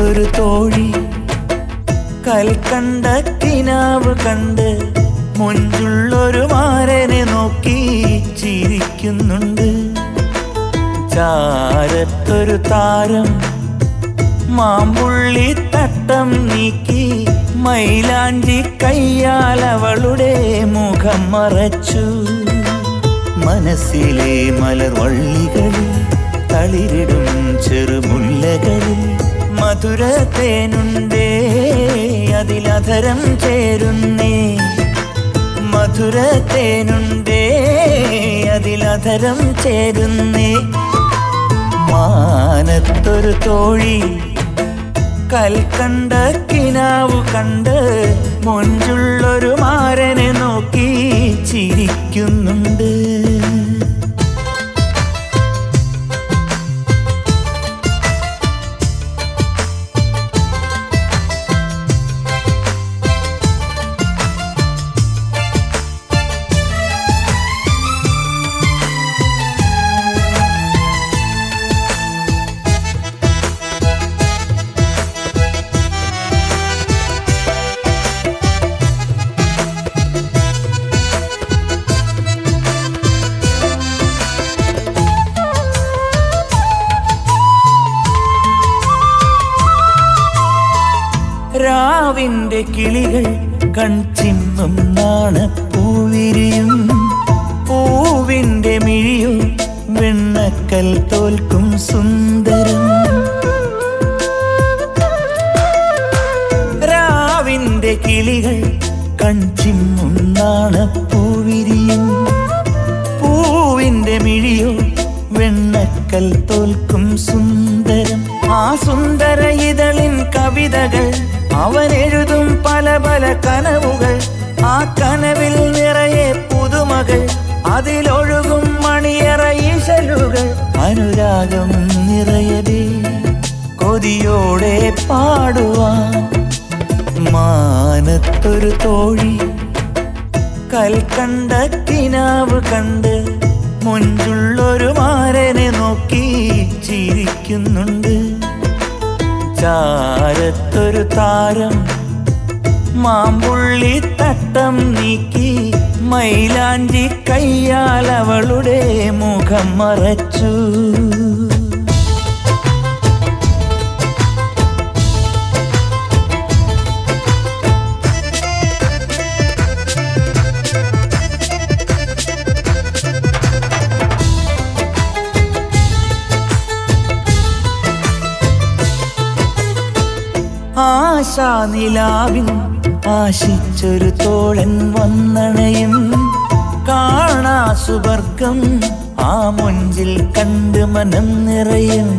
മാനത്തൊരു തോഴി കൽക്കണ്ട കിനാവ് കണ്ട് മുഞ്ചുള്ളൊരു മാരനെ നോക്കി ചിരിക്കുന്നുണ്ട് ചാരത്തൊരു താരം മാമ്പുള്ളി തട്ടം നീക്കി മൈലാഞ്ചി കയ്യാൽ അവളുടെ മുഖം മറച്ചു മനസ്സിലെ മലർവള്ളികളിൽ തളിരിടും ചെറുമുല്ലകളിൽ മധുര തേനുണ്ടേ അതിലധരം ചേരുന്നേ മധുര തേനുണ്ടേ അതിലധരം ചേരുന്നേ മാനത്തൊരു തോഴി കൽക്കണ്ട കിനാവ് കണ്ട് മുഞ്ചുള്ളൊരു മാരനെ നോക്കി ചിരിക്കുന്നുണ്ട് രാവിന്റെ കിളികൾ കൺചിമ്മും നാണപ്പൂവിരിയും പൂവിന്റെ മിഴിയും വെണ്ണക്കൽ തോൽക്കും സുന്ദരം രാവിന്റെ കിളികൾ കൺചിമ്മും നാണപ്പൂവിരിയും പൂവിന്റെ മിഴിയോ വെണ്ണക്കൽ തോൽക്കും സുന്ദരം ആ സുന്ദര ഇതളിൻ കവിതകൾ അവൻ എഴുതും പല പല കനവുകൾ ആ കനവിൽ നിറയെ പുതുമകൾ അതിലൊഴുകും മണിയറ ഈശലുകൾ അനുരാഗം നിറയതേ കൊതിയോടെ പാടുവാൻ മാനത്തൊരു തോഴി കൽക്കണ്ട കിനാവ് കണ്ട് മുഞ്ചുള്ളൊരു മാരനെ നോക്കി ചിരിക്കുന്നുണ്ട് ചാരത്തൊരു താരം മാമ്പുള്ളി തട്ടം നീക്കി മൈലാഞ്ചി കയ്യാൽ അവളുടെ മുഖം മറച്ചു ആശാനിലാവിൻ ആശിച്ചൊരു തോഴൻ വന്നണയും കാണാ സുവർഗം ആ മുഞ്ചിൽ കണ്ട് മനം നിറയും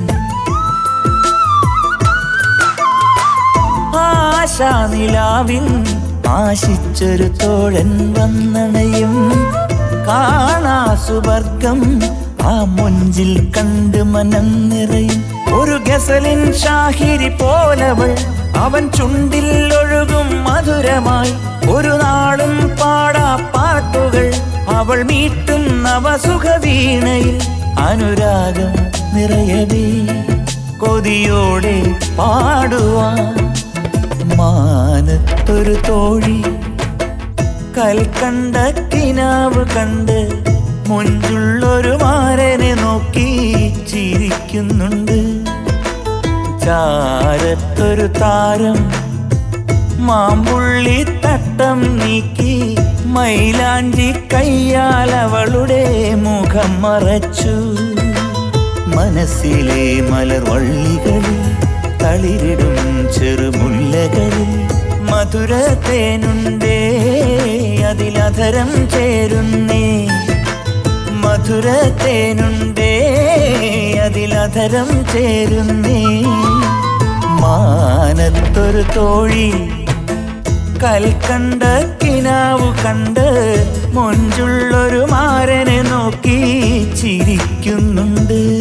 ആശാനിലാവിൻ ആശിച്ചൊരു തോഴൻ വന്നണയും കാണാ സുവർഗം ആ മുഞ്ചിൽ കണ്ട് മനം നിറയും ഒരു ഗസലിൻ ഷാഹിരി പോലവൾ അവൻ ചുണ്ടിൽ ഒഴുകും മധുരമായി ഒരു നാളും പാടാ പാട്ടുകൾ അവൾ മീട്ടും നവസുഖ വീണയിൽ അനുരാഗം നിറയവേ കൊതിയോടെ പാടുവാൻ മാനത്തൊരു തോഴി കൽക്കണ്ട കിനാവ് കണ്ട് മുഞ്ചുള്ളൊരു മാരനെ നോക്കി ചിരിക്കുന്നുണ്ട് ചാരത്തൊരു താരം മാമ്പുള്ളി തട്ടം നീക്കി മൈലാഞ്ചി കയ്യാൽ അവളുടെ മുഖം മറച്ചു മനസ്സിലെ മലർവള്ളികളിൽ തളിരിടും ചെറുമുല്ലകളിൽ മധുര തേനുണ്ടേ അതിലധരം ചേരുന്നേ മധുര തേനുണ്ടേ അതിലധരം ചേരുന്നേ മാനത്തൊരു തോഴി കൽക്കണ്ട കിനാവ് കണ്ട് മൊഞ്ചുള്ളൊരു മാരനെ നോക്കി ചിരിക്കുന്നുണ്ട്